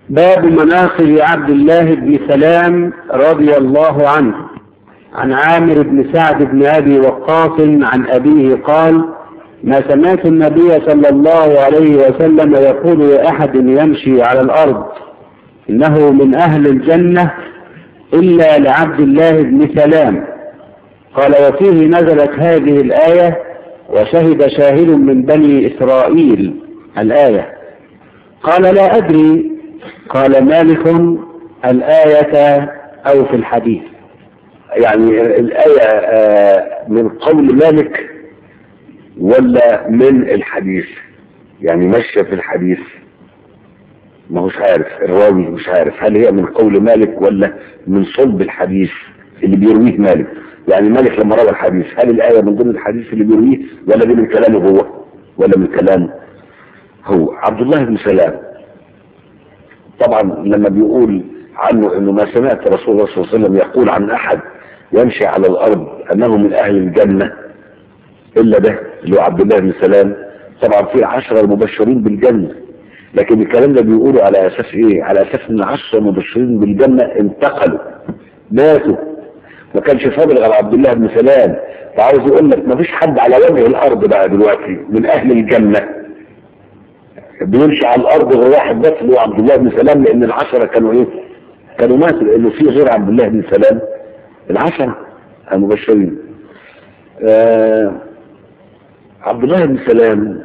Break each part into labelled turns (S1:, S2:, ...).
S1: باب مناقب عبد الله بن سلام رضي الله عنه عن عامر بن سعد بن ابي وقاص عن ابيه قال ما سمعت النبي صلى الله عليه وسلم يقول لاحد يمشي على الارض انه من اهل الجنه الا لعبد الله بن سلام قال وفيه نزلت هذه الايه وشهد شاهد من بني اسرائيل الايه قال لا ادري قال مالك الايه او في الحديث
S2: يعني الآية آه، من قول مالك ولا من الحديث يعني ماشية في الحديث ما هوش عارف الراوي مش عارف هل هي من قول مالك ولا من صلب الحديث اللي بيرويه مالك يعني مالك لما روى الحديث هل الآية من ضمن الحديث اللي بيرويه ولا دي من كلامه هو ولا من كلامه هو عبد الله بن سلام طبعا لما بيقول عنه انه ما سمعت رسول الله صلى الله عليه وسلم يقول عن احد يمشي على الارض انه من اهل الجنة الا ده اللي هو عبد الله بن سلام طبعا في عشرة المبشرين بالجنة لكن الكلام ده بيقولوا على اساس ايه على اساس ان عشرة المبشرين بالجنة انتقلوا ماتوا ما كانش فاضل غير عبد الله بن سلام فعاوز يقول لك ما فيش حد على وجه الارض بقى دلوقتي من اهل الجنة بيمشي على الارض غير واحد بس اللي هو عبد الله بن سلام لان العشرة كانوا ايه كانوا ماتوا لانه في غير عبد الله بن سلام العشرة المبشرين آه عبد الله بن سلام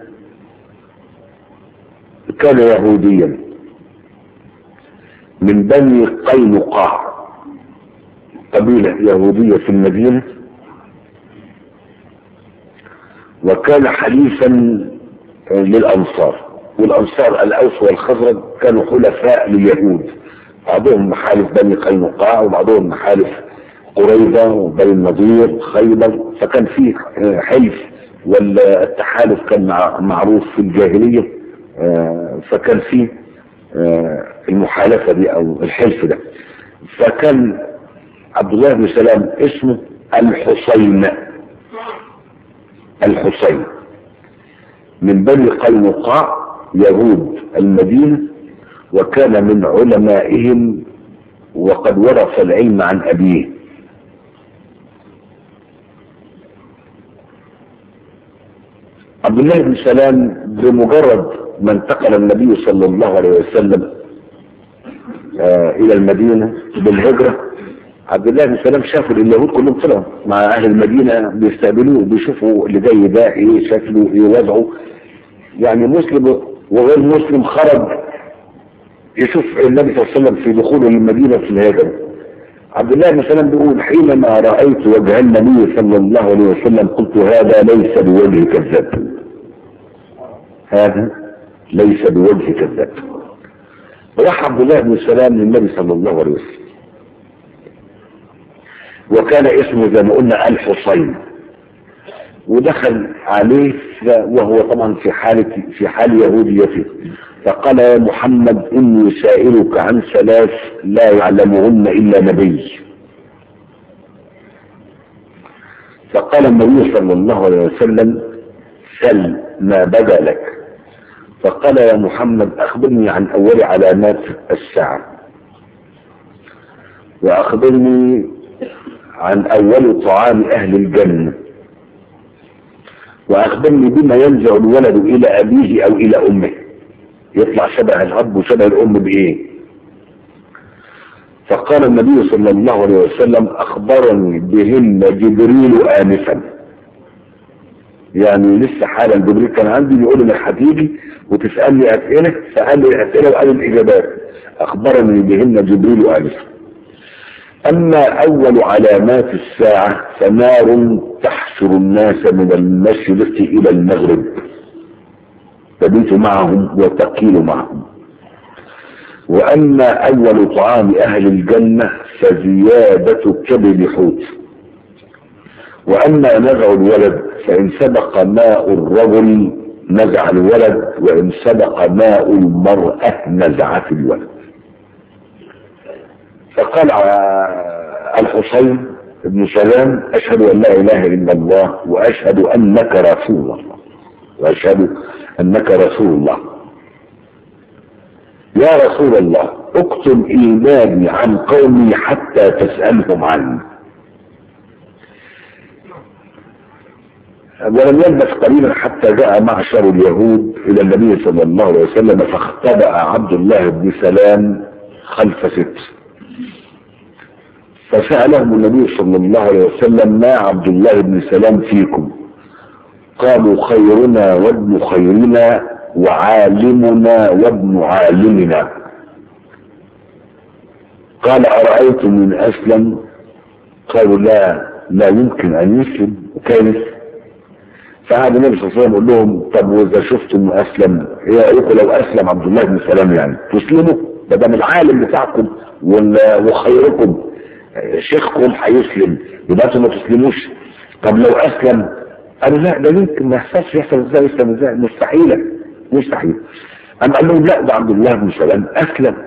S2: كان يهوديا من بني قينقاع قبيلة يهودية في المدينة وكان حليفا للأنصار والأنصار الأوس والخزرج كانوا حلفاء لليهود بعضهم محالف بني قينقاع وبعضهم محالف قريضة وبني النضير خيبر فكان فيه حلف والتحالف كان معروف في الجاهلية فكان فيه المحالفة دي او الحلف ده فكان عبد الله بن سلام اسمه الحسين الحسين من بني قينقاع يهود المدينة وكان من علمائهم وقد ورث العلم عن أبيه عبد الله بن سلام بمجرد ما انتقل النبي صلى الله عليه وسلم آه الى المدينة بالهجرة عبد الله بن سلام شافوا اليهود كلهم طلعوا مع اهل المدينة بيستقبلوه بيشوفوا اللي جاي ده ايه شكله ايه وضعه يعني مسلم وغير مسلم خرج يشوف النبي صلى الله عليه وسلم في دخوله للمدينة في الهجرة عبد الله بن سلام بيقول حينما رأيت وجه النبي صلى الله عليه وسلم قلت هذا ليس بوجه كذاب هذا ليس بوجه كذاب راح عبد الله بن سلام للنبي صلى الله عليه وسلم وكان اسمه زي ما قلنا الحصين ودخل عليه وهو طبعا في حالة في حال يهوديته فقال يا محمد إني سائلك عن ثلاث لا يعلمهن إلا نبي فقال النبي صلى الله عليه وسلم سل ما بدا لك فقال يا محمد أخبرني عن أول علامات الساعة وأخبرني عن أول طعام أهل الجنة وأخبرني بما ينزع الولد إلى أبيه أو إلى أمه يطلع شبه الأب وشبه الأم بإيه فقال النبي صلى الله عليه وسلم أخبرني بهن جبريل آنفا يعني لسه حالا جبريل كان عندي بيقول انك هتيجي وتسألني أسئلة فقال لي الأسئلة وقال الإجابات أخبرني بهن جبريل آنفا أما أول علامات الساعة فنار تحشر الناس من المشرق إلى المغرب تبيت معهم وتقيل معهم وأما أول طعام أهل الجنة فزيادة كبد حوت وأما نزع الولد فإن سبق ماء الرجل نزع الولد وإن سبق ماء المرأة نزعت الولد فقال الحسين بن سلام أشهد أن لا إله إلا الله وأشهد أنك رسول الله وأشهد أنك رسول الله يا رسول الله اكتم ايماني عن قومي حتى تسألهم عني ولم يلبث قليلا حتى جاء معشر اليهود الى النبي صلى الله عليه وسلم فاختبأ عبد الله بن سلام خلف ست فسألهم النبي صلى الله عليه وسلم ما عبد الله بن سلام فيكم قالوا خيرنا وابن خيرنا وعالمنا وابن عالمنا قال أرأيتم من أسلم قالوا لا لا يمكن أن يسلم كيف فقعد النبي صلى الله عليه وسلم يقول لهم طب واذا شفتم اسلم ايه رايكم لو اسلم عبد الله بن سلام يعني تسلموا ده ده من العالم بتاعكم وال- وخيركم شيخكم هيسلم يبقى انتوا ما تسلموش طب لو اسلم قالوا لا ده يمكن ما يحصلش يحصل ازاي يسلم ازاي مستحيله مستحيل اما قال لهم لا ده عبد الله بن سلام اسلم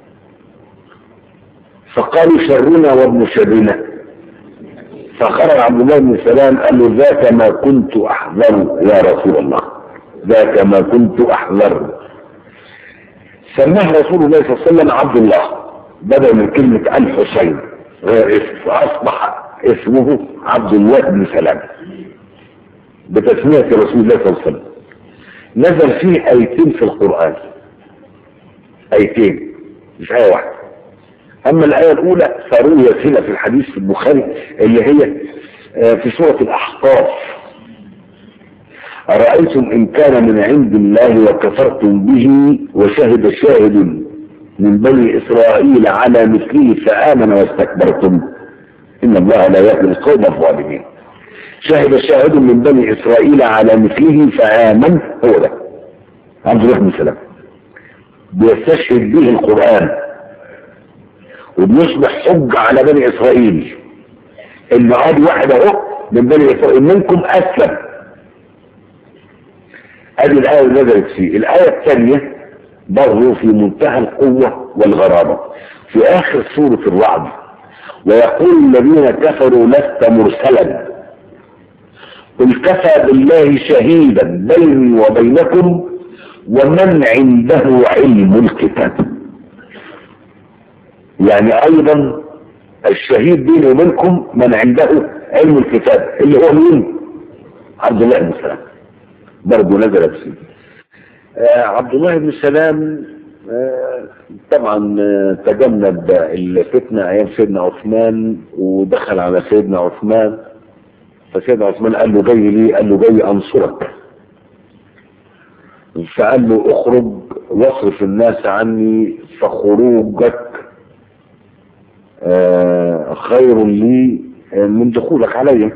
S2: فقالوا شرنا وابن شرنا فخرج عبد الله بن سلام قال له ذاك ما كنت احذر يا رسول الله ذاك ما كنت احذر سماه رسول الله صلى الله عليه وسلم عبد الله بدل من كلمة الحسين غير اسم فاصبح اسمه عبد الله بن سلام بتسمية رسول الله صلى الله عليه وسلم نزل فيه ايتين في القرآن ايتين مش ايه واحدة اما الايه الاولى فرويت هنا في الحديث في البخاري اللي هي آه، في سوره الاحقاف ارايتم ان كان من عند الله وكفرتم به وشهد شاهد من بني اسرائيل على مثله فامن واستكبرتم ان الله لا يهدي القوم الظالمين شهد شاهد من بني اسرائيل على مثله فامن هو ده عبد الله بن سلام بيستشهد به القران وبيصبح حج على بني اسرائيل ان عاد واحد اهو من بني اسرائيل منكم اسلم ادي الايه اللي نزلت فيه الايه الثانيه برضه في منتهى القوه والغرابه في اخر سوره الرعد ويقول الذين كفروا لست مرسلا قل كفى بالله شهيدا بيني وبينكم ومن عنده علم الكتاب يعني ايضا الشهيد بيني وبينكم من عنده علم الكتاب اللي هو مين عبد الله بن سلام برضه نزلت فيه آه عبد الله بن سلام آه طبعا آه تجنب الفتنة ايام سيدنا عثمان ودخل على سيدنا عثمان فسيدنا عثمان قال له جاي ليه قال له جاي انصرك فقال له اخرج واصرف الناس عني فخروجك آه خير لي من دخولك علي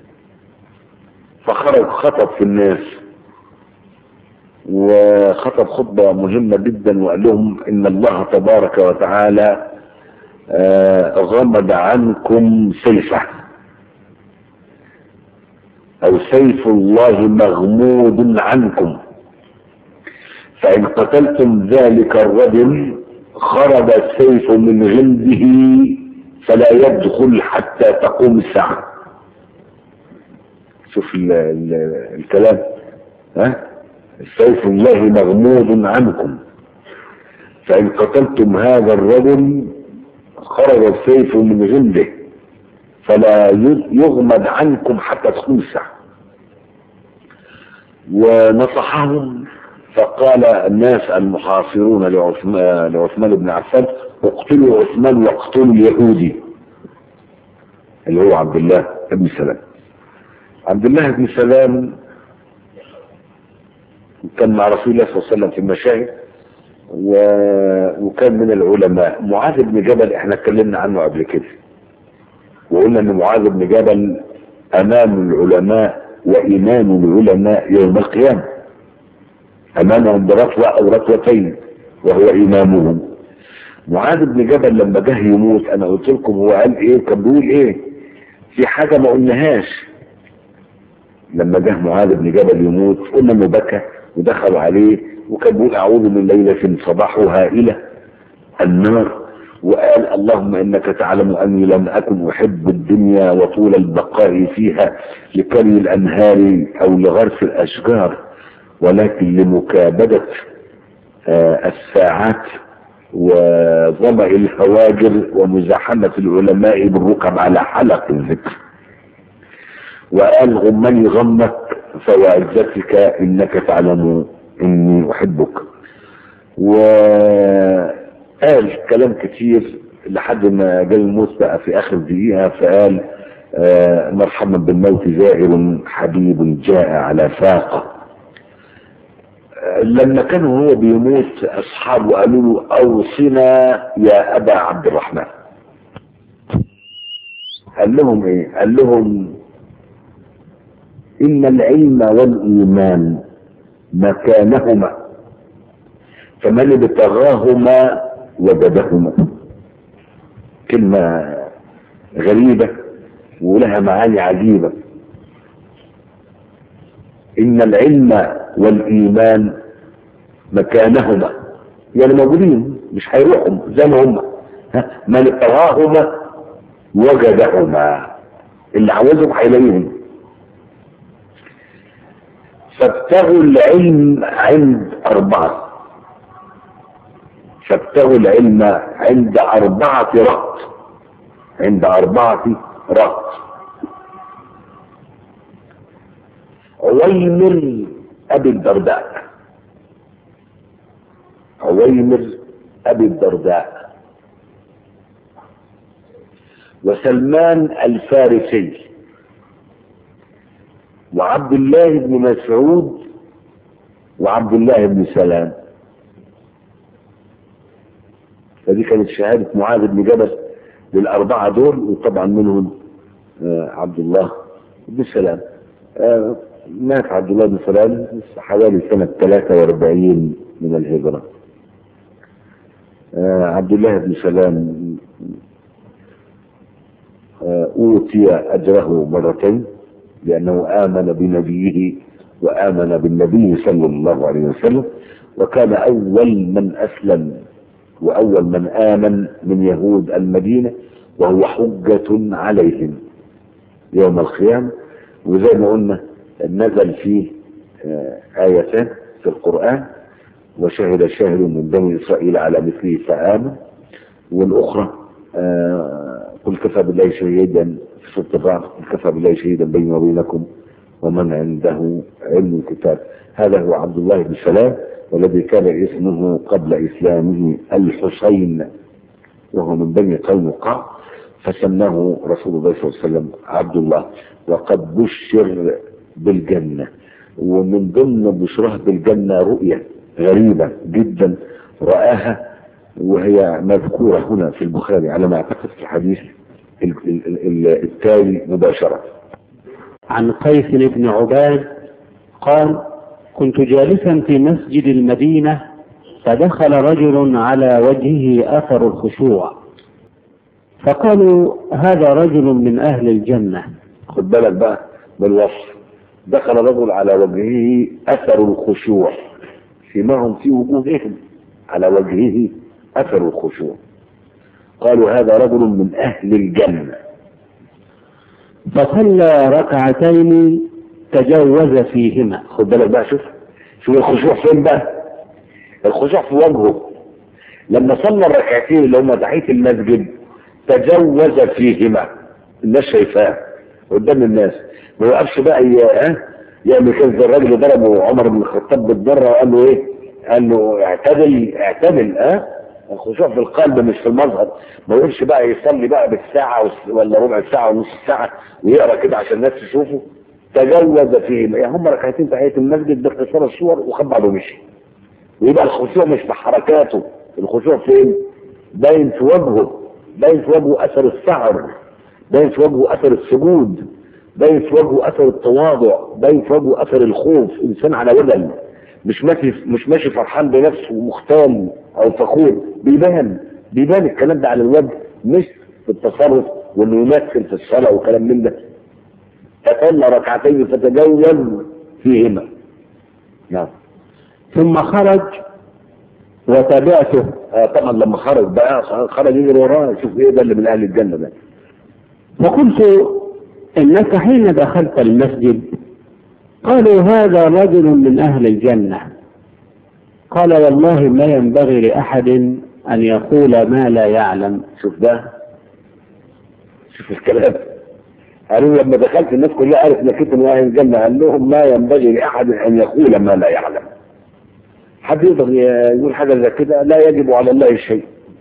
S2: فخرج خطب في الناس وخطب خطبة مهمة جدا وقال لهم ان الله تبارك وتعالى آه غمد عنكم سيفه او سيف الله مغمود عنكم فان قتلتم ذلك الرجل خرج السيف من غلده فلا يدخل حتى تقوم الساعة شوف ال ال الكلام ها السيف الله مغمود عنكم فإن قتلتم هذا الرجل خرج السيف من غلده فلا يغمد عنكم حتى تقوم الساعة ونصحهم فقال الناس المحاصرون لعثمان, لعثمان بن عفان اقتلوا عثمان واقتلوا اليهودي اللي هو عبد الله بن سلام عبد الله بن سلام كان مع رسول الله صلى الله عليه وسلم في المشاهد و... وكان من العلماء معاذ بن جبل احنا اتكلمنا عنه قبل كده وقلنا ان معاذ بن جبل امام العلماء وامام العلماء يوم القيامه امامهم برتوة او رتوتين وهو امامهم معاذ بن جبل لما جه يموت انا قلت لكم هو قال ايه كان بيقول ايه في حاجة ما قلناهاش لما جه معاذ بن جبل يموت قلنا انه بكى ودخلوا عليه وكان بيقول اعوذ من ليلة صباحها الى النار وقال اللهم انك تعلم اني لم اكن احب الدنيا وطول البقاء فيها لكري الانهار او لغرس الاشجار ولكن لمكابدة آه الساعات وظمأ الهواجر ومزاحمة العلماء بالركب على حلق الذكر وقال غمني غمك فوعزتك انك تعلم اني احبك وقال كلام كتير لحد ما جاء الموت بقى في اخر دقيقة فقال آه مرحبا بالموت زائر حبيب جاء على فاقة آه لما كان هو بيموت اصحابه قالوا له اوصنا يا ابا عبد الرحمن قال لهم ايه قال لهم ان العلم والايمان مكانهما فمن ابتغاهما وجدهما كلمة غريبة ولها معاني عجيبة إن العلم والإيمان مكانهما يعني موجودين مش هيروحوا زي ما هم من ابتغاهما وجدهما اللي عاوزهم هيلاقيهم فابتغوا العلم عند أربعة فابتغوا العلم عند أربعة رهط عند أربعة رهط عويمر أبي الدرداء عويمر أبي الدرداء وسلمان الفارسي وعبد الله بن مسعود وعبد الله بن سلام فدي كانت شهادة معاذ بن جبل للأربعة دول وطبعا منهم آه عبد الله بن سلام آه مات عبد الله بن سلام حوالي سنة 43 من الهجرة آه عبد الله بن سلام أوتي أجره مرتين لأنه آمن بنبيه وآمن بالنبي صلى الله عليه وسلم وكان أول من أسلم وأول من آمن من يهود المدينة وهو حجة عليهم يوم القيامة وزي ما قلنا نزل فيه آيتان في القرآن وشهد شاهد من بني إسرائيل على مثله فآمن والأخرى قل كفى بالله شهيدا في سورة الرعد قل كفى بالله شهيدا بيني وبينكم ومن عنده علم الكتاب هذا هو عبد الله بن سلام والذي كان اسمه قبل إسلامه الحسين وهو من بني قينقاع فسماه رسول الله صلى الله عليه وسلم عبد الله وقد بشر بالجنة ومن ضمن بشره بالجنة رؤية غريبة جدا رآها وهي مذكورة هنا في البخاري على ما اعتقد في الحديث التالي مباشرة
S1: عن قيس بن عباد قال كنت جالسا في مسجد المدينة فدخل رجل على وجهه أثر الخشوع فقالوا هذا رجل من أهل الجنة
S2: خد بالك بقى بالوصف دخل رجل على وجهه أثر الخشوع سماهم في وجوههم على وجهه أثر الخشوع قالوا هذا رجل من أهل الجنة
S1: فصلى ركعتين تجوز فيهما
S2: خد بالك بقى شوف شوف الخشوع فين بقى الخشوع في وجهه لما صلى الركعتين اللي هم تحية المسجد تجوز فيهما الناس شايفاه قدام الناس ما يوقفش بقى ها يعمل كده زي الراجل اللي ضربه عمر بن الخطاب بالضره وقال له ايه؟ قال له اعتدل اعتدل ها الخشوع في القلب مش في المظهر ما يقولش بقى يصلي بقى بالساعة ولا ربع ساعة ونص ساعة ويقرا كده عشان الناس تشوفه تجوز فيهم يعني هم ركعتين تحية المسجد باختصار الصور وخد بعضه ومشي ويبقى الخشوع مش في حركاته الخشوع فين؟ باين في وجهه باين في وجهه اثر السعر باين في وجهه اثر السجود باين في وجهه اثر التواضع باين في وجهه اثر الخوف انسان على وجل مش ماشي مش ماشي فرحان بنفسه ومختال او فخور بيبان بيبان الكلام ده على الوجه مش في التصرف وانه يمثل في الصلاه وكلام من ده فصلى ركعتين فتجوز فيهما نعم
S1: ثم خرج وتابعته
S2: آه طبعا لما خرج بقى خرج يجري وراه يشوف ايه ده اللي من اهل الجنه ده
S1: فقلت انك حين دخلت المسجد قالوا هذا رجل من اهل الجنه قال والله ما ينبغي لاحد أن يقول ما لا يعلم
S2: شوف ده شوف الكلام قالوا لما دخلت الناس كلها عرفت انك انت من اهل الجنه قال لهم ما ينبغي لاحد ان يقول ما لا يعلم حد يقدر يقول حاجه زي كده لا يجب على الله شيء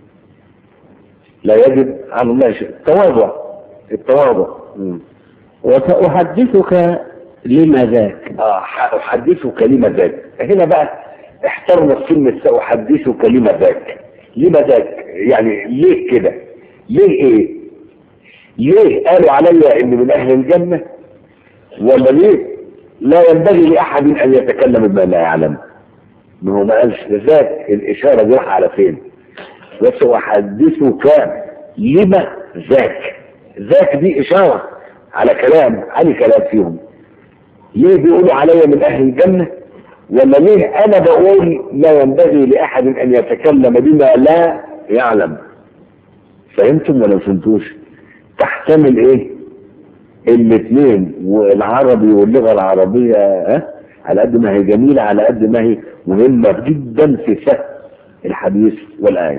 S2: لا يجب على الله شيء التواضع التواضع مم.
S1: وسأحدثك لما ذاك
S2: اه احدثك لما ذاك هنا بقى احترنا في كلمه ساحدثك لما ذاك لما ذاك يعني ليه كده ليه ايه ليه قالوا علي ان من اهل الجنه ولا ليه لا ينبغي لاحد ان يتكلم بما لا يعلم ما هو ما قالش ذاك الاشاره دي رايحه على فين بس احدثك لما ذاك ذاك دي اشاره على كلام علي كلام فيهم ليه بيقولوا علي من اهل الجنه ولا ليه انا بقول لا ينبغي لاحد ان يتكلم بما لا يعلم فهمتم ولا ما فهمتوش تحتمل ايه الاثنين والعربي واللغه العربيه ها على قد ما هي جميله على قد ما هي مهمه جدا في فهم الحديث والايه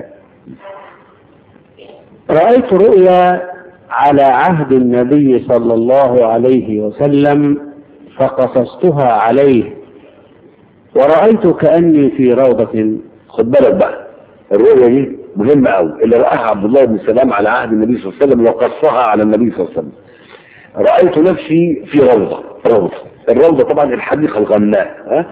S1: رأيت رؤيا على عهد النبي صلى الله عليه وسلم فقصصتها عليه ورأيت كأني في روضة
S2: خد بالك بقى الرؤيا دي مهمه قوي اللي راها عبد الله بن سلام على عهد النبي صلى الله عليه وسلم وقصها على النبي صلى الله عليه وسلم رايت نفسي في روضه روضه الروضه طبعا الحديقه الغناء ها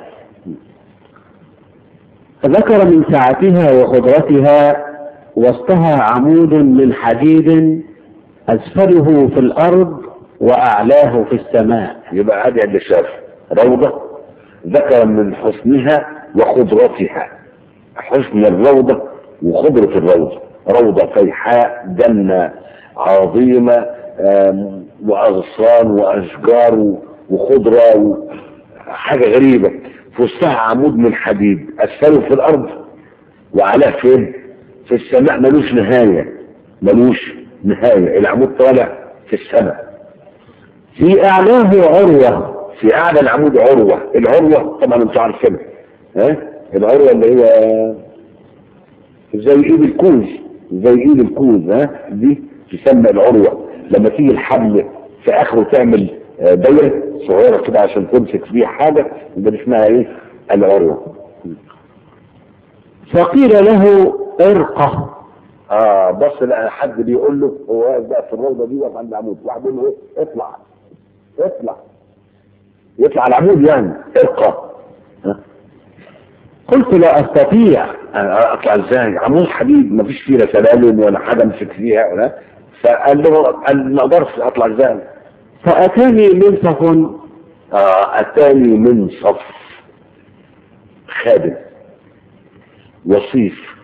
S1: ذكر من سعتها وخضرتها وسطها عمود من حديد أسفله في الأرض وأعلاه في السماء
S2: يبقى ادي اللي شاف روضه ذكر من حسنها وخضرتها حسن الروضه وخضره الروضه روضه فيحاء جنه عظيمه آم، واغصان واشجار وخضره و- حاجه غريبه في وسطها عمود من حديد اسفله في الارض وعلاه فين؟ في السماء ملوش نهايه ملوش نهايه العمود طالع في السماء
S1: في أعلاه عروة
S2: في اعلى العمود عروه العروه طبعا انتوا عارفينها ها العروه اللي هي زي ايد الكوز زي ايد الكوز ها دي تسمى العروه لما تيجي الحبل في اخره تعمل آه، دايره صغيره كده عشان تمسك فيها حاجه يبقى دي اسمها ايه العروه
S1: فقيل له ارقه
S2: اه بص لقى حد بيقول له هو واقف بقى في الروضه دي واقف عند العمود واحد بيقول له ايه اطلع اطلع يطلع على العمود يعني ارقى ها؟
S1: قلت لا أستطيع
S2: أنا اطلع ازاي عمود حديد ما فيش فيه لا سلالم ولا حاجه امسك فيها ولا فقال له قال ما اقدرش اطلع ازاي
S1: فأتاني منصف
S2: آه اتاني من صف خادم وصيف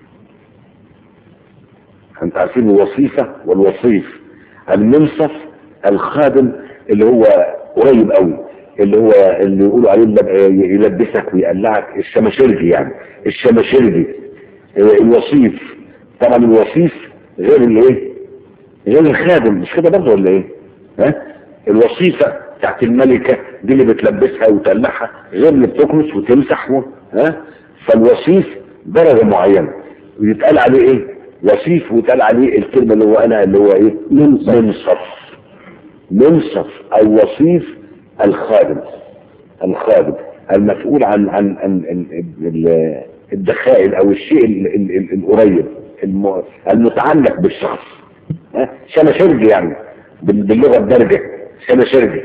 S2: انت عارفين الوصيفة والوصيف المنصف الخادم اللي هو قريب قوي اللي هو اللي يقولوا عليه اللب- يلبسك ويقلعك الشماشرجي يعني الشماشرجي آه، الوصيف طبعا الوصيف غير الايه غير الخادم مش كده برضه ولا ايه ها الوصيفة بتاعت الملكة دي اللي بتلبسها وتقلعها غير اللي بتكنس وتمسح و- ها فالوصيف درجة معينة ويتقال عليه ايه وصيف ويتقال عليه الكلمة اللي هو انا اللي هو ايه
S1: منصف
S2: منصف منصف او وصيف الخادم الخادم المسؤول عن عن, عن, عن ال- الدخائل او الشيء ال- ال- ال- القريب الم- المتعلق بالشخص ها؟ شمشرجي يعني بال- باللغه الدارجه شمشرجي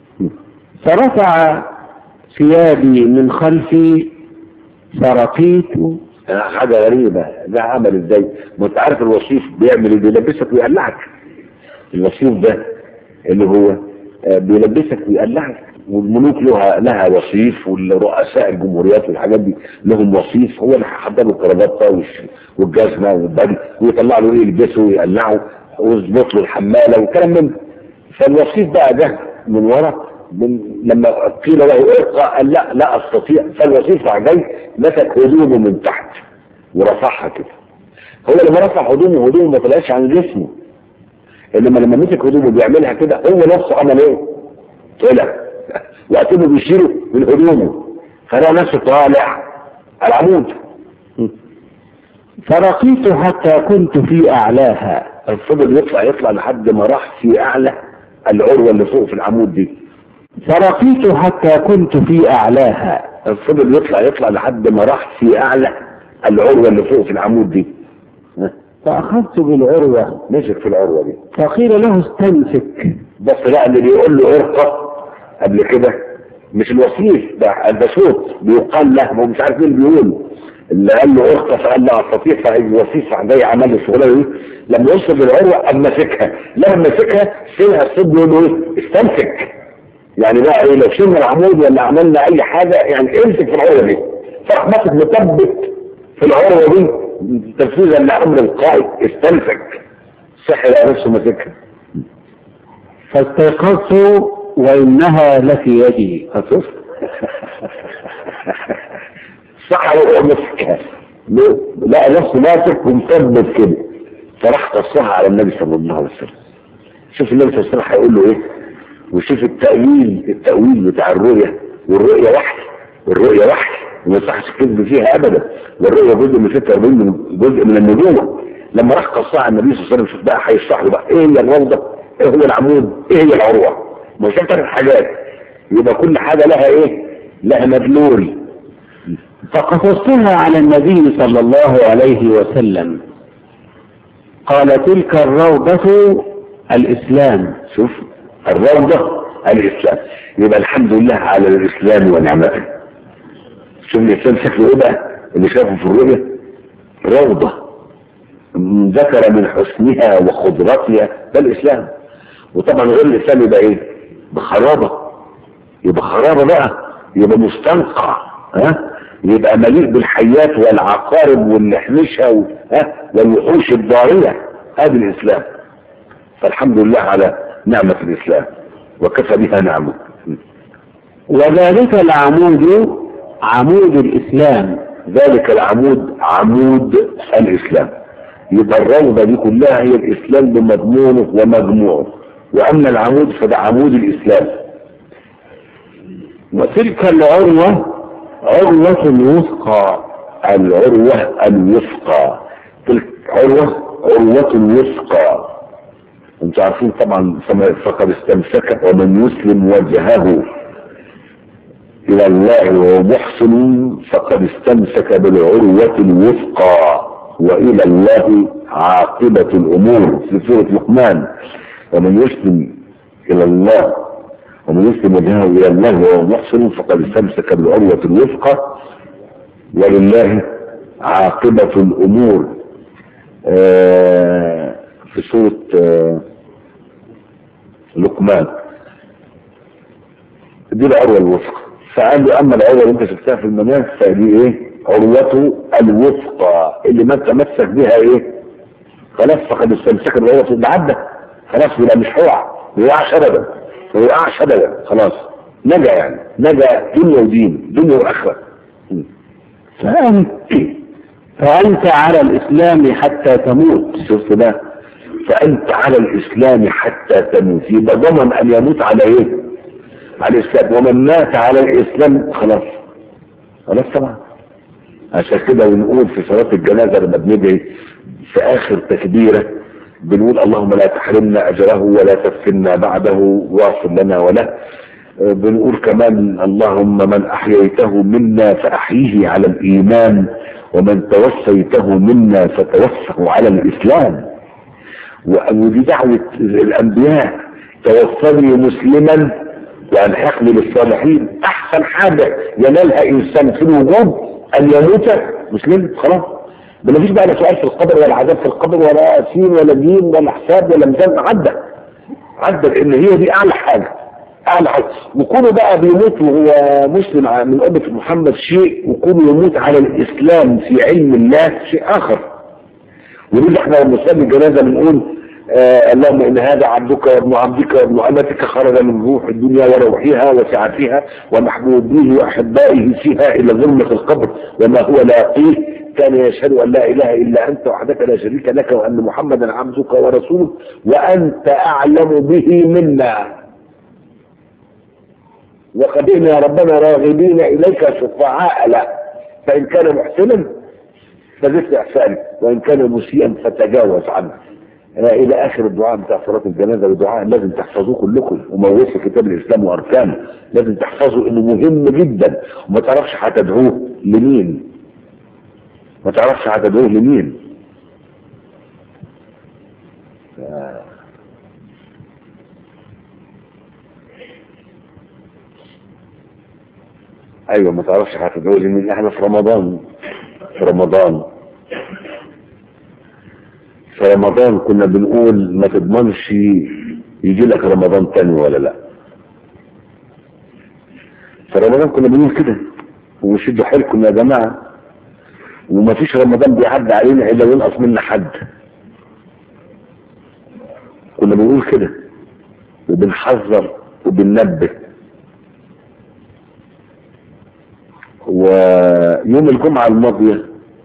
S1: فرفع ثيابي من خلفي فرقيت
S2: آه، حاجه غريبه ده عمل ازاي ما انت عارف الوصيف بيعمل ايه بيلبسك ويقلعك الوصيف ده اللي هو آه، بيلبسك ويقلعك والملوك لها لها وصيف والرؤساء الجمهوريات والحاجات دي لهم وصيف هو اللي هيحضر له الكرافته والش- والجزمه والبدي ويطلع له ايه يلبسه ويقلعه ويظبط له الحماله وكلام من ده. فالوصيف بقى ده من ورا من لما قيل له ارقى قال لا لا استطيع فالوصيف راح جاي مسك هدومه من تحت ورفعها كده هو لما رفع هدومه هدومه ما طلعش عن جسمه انما لما مسك هدومه بيعملها كده هو نفسه عمل ايه؟ طلع وقتله بيشيله من هدومه فلقى نفسه طالع على العمود
S1: فرقيت حتى كنت في أعلاها
S2: فضل يطلع يطلع لحد ما راح في اعلى العروه اللي فوق في العمود دي
S1: فرقيت حتى كنت في أعلاها
S2: فضل يطلع يطلع لحد ما راح في اعلى العروه اللي فوق في العمود دي
S1: فأخذت بالعروة
S2: مسك في العروه دي
S1: فقيل له استمسك
S2: بس لا اللي بيقول له ارقى قبل كده مش الوصيف ده ده صوت بيقال له هو مش عارف مين بيقول اللي قال له ارقى فقال له استطيع فالوصيف جاي عمل الشغلانه دي لما يوصل للعروه قام ماسكها لما مسكها شيلها الصوت بيقول له ايه استمسك يعني بقى ايه لو شلنا العمود ولا عملنا اي حاجه يعني امسك في العروه دي فراح ماسك مثبت في العروه دي تنفيذا لامر القائد استمسك صحي لقى نفسه ماسكها
S1: فاستيقظت وإنها لفي يدي
S2: هتشوف صح وهو مسكها لقى نفسه ماسك ومثبت كده فراح قصها على النبي صلى الله عليه وسلم شوف النبي صلى الله عليه وسلم هيقول له ايه وشوف التأويل التأويل بتاع الرؤية والرؤية وحي والرؤية وحي وما يصحش الكذب فيها ابدا والرؤية جزء من 46 من جزء من النجوم لما راح قصها على النبي صلى الله عليه وسلم شوف بقى هيشرح له بقى ايه هي الروضة ايه هو العمود ايه هي العروة ما شفت الحاجات يبقى كل حاجة لها ايه لها مدلول
S1: فقصصتها على النبي صلى الله عليه وسلم قال تلك الروضة الإسلام
S2: شوف الروضة الإسلام يبقى الحمد لله على الإسلام ونعمته شوف الإسلام شكله إيه بقى اللي شافه في الرؤية روضة ذكر من حسنها وخضرتها ده الإسلام وطبعا غير الإسلام يبقى إيه بخرابة يبقى خرابة بقى يبقى مستنقع ها يبقى مليء بالحيات والعقارب والنحنشة و... ها والوحوش الضارية هذا الإسلام فالحمد لله على نعمة الإسلام وكفى بها نعمة
S1: وذلك العمود عمود الإسلام
S2: ذلك العمود عمود الإسلام يبقى الروضة دي كلها هي الإسلام بمضمونه ومجموعه وأما العمود فده عمود الإسلام
S1: وتلك العروة عروة وثقى
S2: العروة الوثقى تلك عروة عروة وثقى انتوا عارفين طبعا فقد استمسك ومن يسلم وجهه الى الله وهو محسن فقد استمسك بالعروة الوثقى والى الله عاقبة الامور في سورة لقمان ومن يسلم الى الله ومن يسلم وجهه الى الله وهو محسن فقد استمسك بالعروة الوثقى ولله عاقبة الامور آه في سورة آه لقمان دي العروة الوثقى فقال له اما العروة اللي انت شفتها في المنام فدي ايه عروته الوثقى اللي ما تمسك بها ايه خلاص فقد استمسك بالعروة ده عدى خلاص يبقى مش هيقع ما يقعش ابدا ما يقعش ابدا خلاص نجا يعني نجا دنيا ودين دنيا واخره
S1: فأنت فأنت على الإسلام حتى تموت
S2: شفت ده فأنت على الإسلام حتى تموت يبقى ضمن أن يموت على إيه؟ على الإسلام ومن مات على الإسلام خلاص خلاص طبعا عشان كده بنقول في صلاة الجنازة لما بندعي في آخر تكبيرة بنقول اللهم لا تحرمنا أجره ولا تفتنا بعده واغفر لنا وله بنقول كمان اللهم من أحييته منا فأحيه على الإيمان ومن توفيته منا فتوفه على الإسلام ودي دعوة الأنبياء توفني مسلما وألحقني بالصالحين أحسن حاجة ينالها إنسان في الوجود أن يموت مسلم خلاص ما فيش بقى لا سؤال في القبر ولا عذاب في القبر ولا سين ولا دين ولا حساب ولا ميزان عدى عدى لأن هي دي أعلى حاجة أعلى حاجة وكونه بقى بيموت وهو مسلم من أمة محمد شيء وكونه يموت على الإسلام في علم الله شيء آخر ودي اللي احنا لما نصلي الجنازة بنقول آه اللهم ان هذا عبدك وابن عبدك وابن امتك خرج من روح الدنيا وروحها وسعتها ومحبوبيه واحبائه فيها الى ظلمة القبر وما هو لاقيه كان يشهد ان لا اله الا انت وحدك لا شريك لك وان محمدا عبدك ورسولك وانت اعلم به منا وقدمنا يا ربنا راغبين اليك شفعاء له فان كان محسنا فزدت احسانك وإن كان مسيئا فتجاوز عنه إلى آخر الدعاء بتاع صلاة الجنازة ودعاء لازم تحفظوه كلكم وموثق كتاب الإسلام وأركانه لازم تحفظوا إنه مهم جدا وما تعرفش هتدعوه لمين ما تعرفش هتدعوه لمين ايوه ما تعرفش هتدعوه لمين احنا في رمضان في رمضان في رمضان كنا بنقول ما تضمنش يجي لك رمضان تاني ولا لا في رمضان كنا بنقول كده وشدوا حيلكم يا جماعه وما فيش رمضان بيعدي علينا الا وينقص منا حد كنا بنقول كده وبنحذر وبننبه ويوم الجمعة الماضية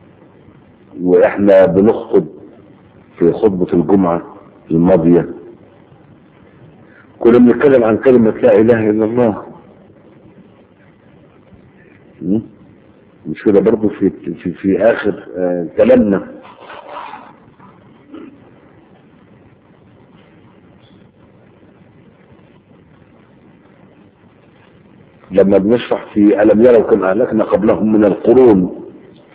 S2: واحنا بنخطب في خطبة الجمعة الماضية كنا بنتكلم عن كلمة لا اله الا الله م? مش كده برضه في في في اخر آه كلامنا لما بنشرح في ألم يروا كم أهلكنا قبلهم من القرون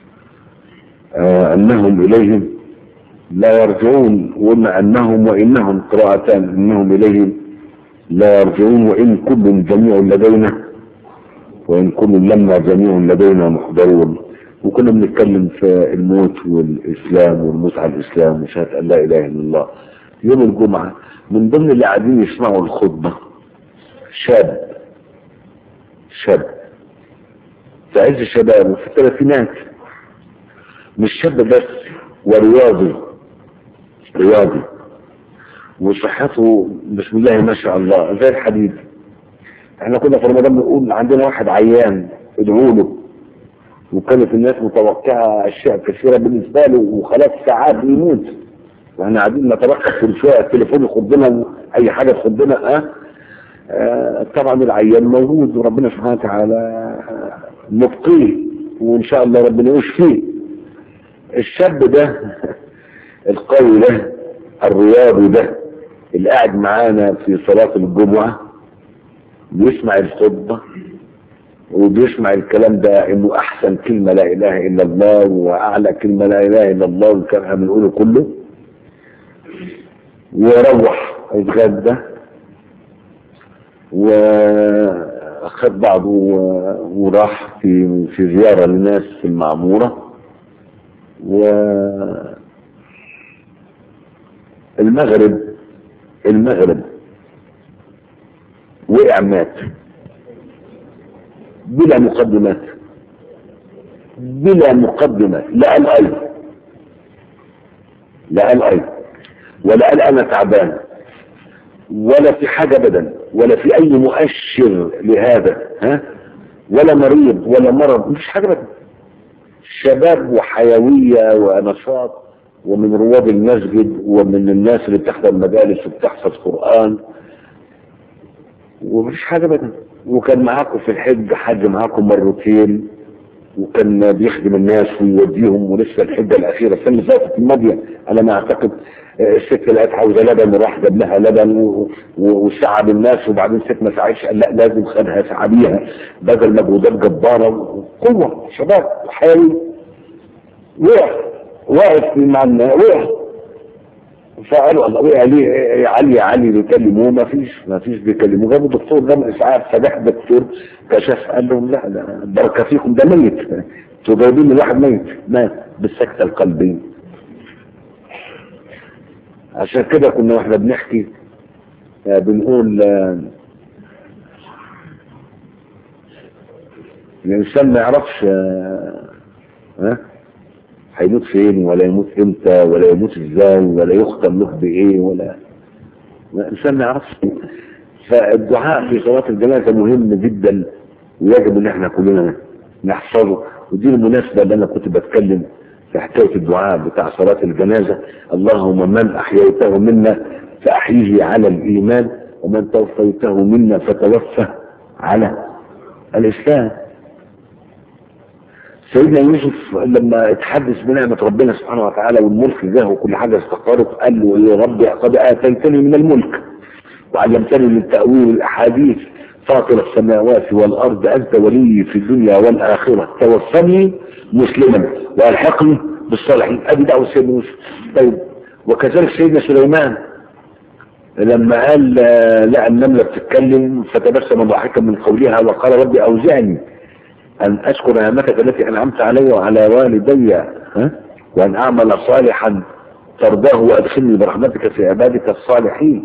S2: آه أنهم إليهم لا يرجعون وقلنا أنهم وإنهم قراءتان أنهم إليهم لا يرجعون وإن كل جميع لدينا وإن كل لما جميع لدينا محضرون وكنا بنتكلم في الموت والإسلام والموت على الإسلام وشهادة أن لا إله إلا الله يوم الجمعة من ضمن اللي قاعدين يسمعوا الخطبة شاب شاب في عز شبابه في الثلاثينات مش شاب بس ورياضي رياضي وصحته بسم الله ما شاء الله زي الحديد احنا كنا في رمضان بنقول عندنا واحد عيان ادعوا له وكانت الناس متوقعه اشياء كثيره بالنسبه له وخلاص ساعات بيموت واحنا قاعدين نترقب كل شويه التليفون يخضنا اي حاجه تخضنا اه آه طبعا العيان موجود وربنا سبحانه وتعالى مبقيه وان شاء الله ربنا يشفيه الشاب ده القوي ده الرياضي ده اللي قاعد معانا في صلاة الجمعة بيسمع الخطبة وبيسمع الكلام ده انه احسن كلمة لا اله الا الله واعلى كلمة لا اله الا الله وكان احنا بنقوله كله وروح يتغدى واخد بعضه وراح في في زيارة لناس في المعمورة و المغرب المغرب وقع مات بلا مقدمات بلا مقدمة لا قال أي لا قال أي ولا قال أنا تعبان ولا في حاجة أبدا ولا في أي مؤشر لهذا ها ولا مريض ولا مرض مفيش حاجة أبدا شباب وحيوية ونشاط ومن رواد المسجد ومن الناس اللي بتحضر مجالس وبتحفظ قرآن ومفيش حاجة ابدا وكان معاكم في الحج حج معاكم مرتين وكان بيخدم الناس ويوديهم ولسه الحجة الأخيرة السنة اللي فاتت الماضية على ما أعتقد الست لقت عاوزة لبن وراح جاب لها لبن وسعى الناس وبعدين ست ما ساعدش قال لا لازم خدها سعى بيها بذل مجهودات جبارة وقوة شباب وحيوي وقع واقف مع وقع فقالوا الله وقع ليه علي يا علي بيكلموه ما فيش ما فيش بيكلموه جابوا دكتور جاب اسعاف فجاء دكتور كشف قال لهم لا لا بركه فيكم ده ميت انتوا جايبين الواحد ميت مات بالسكته القلبيه عشان كده كنا واحنا بنحكي بنقول الانسان ما يعرفش ها هيموت فين ولا يموت امتى ولا يموت ازاي ولا يختم له بايه ولا الانسان ما يعرفش فالدعاء في صلاه الجنازه مهم جدا ويجب ان احنا كلنا نحفظه ودي المناسبه اللي انا كنت بتكلم في حكايه الدعاء بتاع صلاه الجنازه اللهم من احييته منا فاحيه على الايمان ومن توفيته منا فتوفى على الاسلام سيدنا يوسف لما اتحدث بنعمة ربنا سبحانه وتعالى والملك جاه وكل حاجة استقرت قال له يا رب قد آتيتني من الملك وعلمتني من تأويل الأحاديث فاطر السماوات والأرض أنت ولي في الدنيا والآخرة توفني مسلما وألحقني بالصالحين أدي دعوة سيدنا يوسف طيب وكذلك سيدنا سليمان لما قال لا النملة بتتكلم فتبسم ضاحكا من قولها وقال ربي أوزعني أن أشكر نعمتك التي أنعمت علي وعلى والدي ها؟ وأن أعمل صالحا ترضاه وأدخلني برحمتك في عبادك الصالحين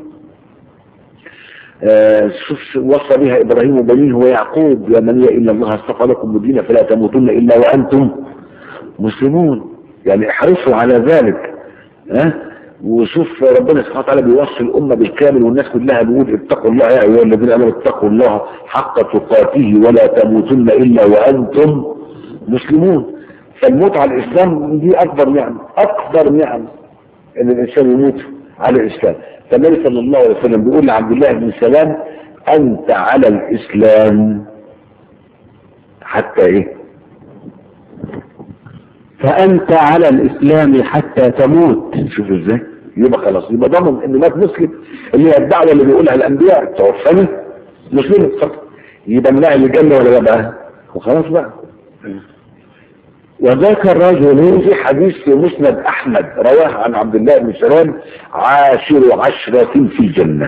S2: آه شوف وصى بها إبراهيم وبنيه ويعقوب يا بني إن الله اصطفى لكم الدين فلا تموتن إلا وأنتم مسلمون يعني احرصوا على ذلك ها أه؟ وشوف ربنا سبحانه وتعالى بيوصي الأمة بالكامل والناس كلها بيقول اتقوا الله يا أيها الذين آمنوا اتقوا الله حق تقاته ولا تموتن إلا وأنتم مسلمون فالموت على الإسلام دي أكبر نعمة أكبر نعمة إن الإنسان يموت على الإسلام فالنبي صلى الله عليه وسلم بيقول لعبد الله بن سلام أنت على الإسلام حتى إيه
S1: فأنت على الإسلام حتى تموت
S2: شوف ازاي يبقى خلاص يبقى ضمن انه مات مسلم اللي هي الدعوه اللي بيقولها الانبياء توفني مسلم فقط يبقى من اهل الجنه ولا لا بقى وخلاص بقى
S1: وذاك الرجل
S2: في حديث في مسند احمد رواه عن عبد الله بن سلام عاشر عشرة في الجنة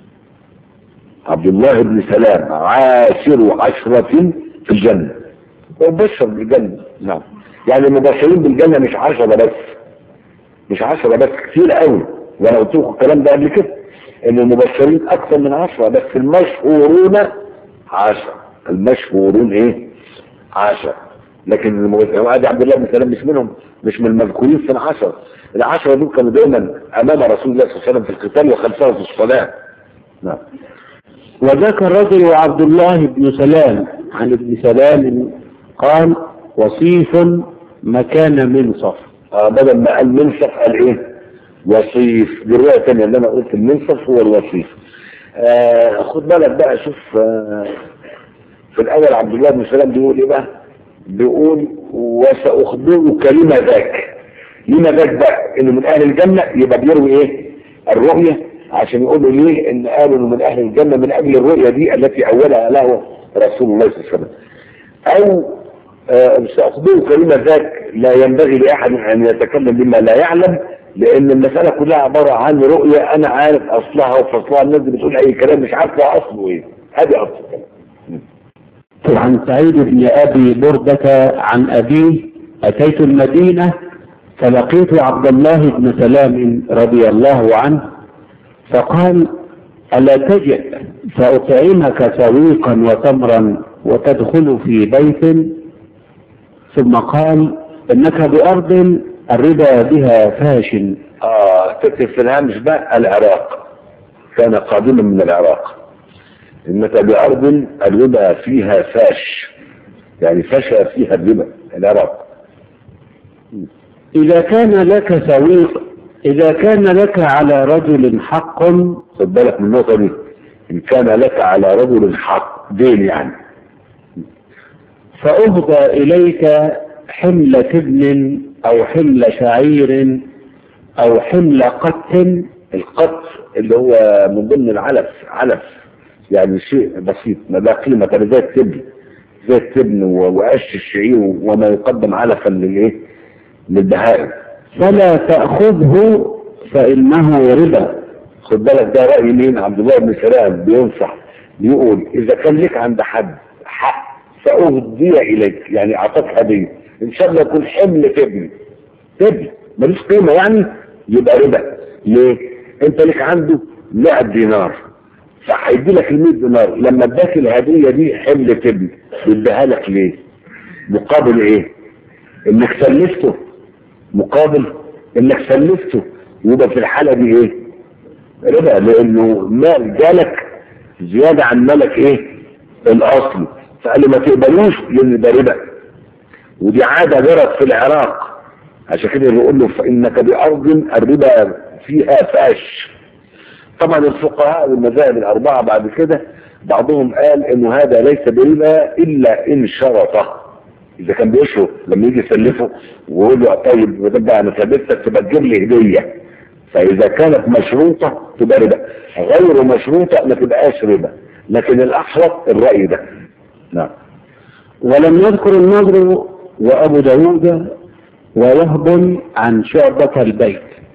S2: عبد الله بن سلام عاشر عشرة في الجنة وبشر بالجنة نعم يعني المبشرين بالجنة مش عشرة بس مش عشرة بس كتير قوي وانا قلت لكم الكلام ده قبل كده ان المبشرين اكثر من عشرة بس المشهورون عشرة المشهورون ايه عشرة لكن المبشرين ادي عبد الله بن سلام مش منهم مش من المذكورين في العشرة العشرة دول كانوا دايما امام رسول الله صلى الله عليه وسلم في القتال وخلفه في الصلاة نعم
S1: وذاك الرجل وعبد الله بن سلام عن ابن سلام قال وصيف مكان منصف
S2: آه بدل ما قال منصف قال ايه وصيف دي رواية تانية اللي انا قلت المنصف هو الوصيف آه خد بالك بقى شوف آه في الاول عبد الله بن سلام بيقول ايه بقى بيقول وسأخبرك لما ذاك لما ذاك بقى انه من اهل الجنة يبقى بيروي ايه الرؤية عشان يقولوا ليه ان قالوا انه من اهل الجنة من اجل الرؤية دي التي اولها له رسول الله صلى الله عليه وسلم او آه سأخبرك لما ذاك لا ينبغي لأحد أن يتكلم بما لا يعلم لأن المسألة كلها عبارة عن رؤية أنا عارف أصلها وفصلها الناس بتقول أي كلام مش عارفة أصله إيه هذه أصل الكلام
S1: عن سعيد بن أبي بردة عن أبيه أتيت المدينة فلقيت عبد الله بن سلام رضي الله عنه فقال ألا تجئ فأطعمك سويقا وتمرا وتدخل في بيت ثم قال انك بارض الربا بها فاش
S2: اه تكتب في الهامش بقى العراق كان قادما من العراق انك بارض الربا فيها فاش يعني فشى فيها الربا العراق
S1: اذا كان لك سويق اذا كان لك على رجل حق
S2: خد بالك من النقطه دي ان كان لك على رجل حق دين يعني
S1: فأهدى إليك حملة ابن أو حمل شعير أو حمل قت
S2: القط اللي هو من ضمن العلف علف يعني شيء بسيط ما لا قيمة زي التبن زي التبن وقش الشعير وما يقدم علفا للايه للبهائم
S1: فلا تأخذه فإنه ربا
S2: خد بالك ده رأي مين عبد الله بن سلام بينصح بيقول إذا كان لك عند حد حق فأهدي إليك يعني أعطاك هدية إن شاء الله يكون حمل تبني تبني ملوش قيمة يعني يبقى ربا ليه؟ أنت لك عنده 100 دينار فهيدي لك ال 100 دينار لما اداك الهدية دي حمل تبني يديها لك ليه؟ مقابل إيه؟ إنك سلفته مقابل إنك سلفته يبقى في الحالة دي إيه؟ ربا لأنه مال جالك زيادة عن مالك إيه؟ الأصلي فقال له ما تقبلوش لان ده ربا ودي عادة جرت في العراق عشان كده بيقول له فانك بارض الربا فيها فاش طبعا الفقهاء والمذاهب الاربعه بعد كده بعضهم قال انه هذا ليس بربا الا ان شرطه اذا كان بيشرب لما يجي يسلفه ويقول له طيب تبقى انا سلفتك تبقى تجيب لي هديه فاذا كانت مشروطه تبقى ربا غير مشروطه ما تبقاش ربا لكن الاحوط الراي ده نعم
S1: ولم يذكر النضر وأبو داود ووهب عن شعبة البيت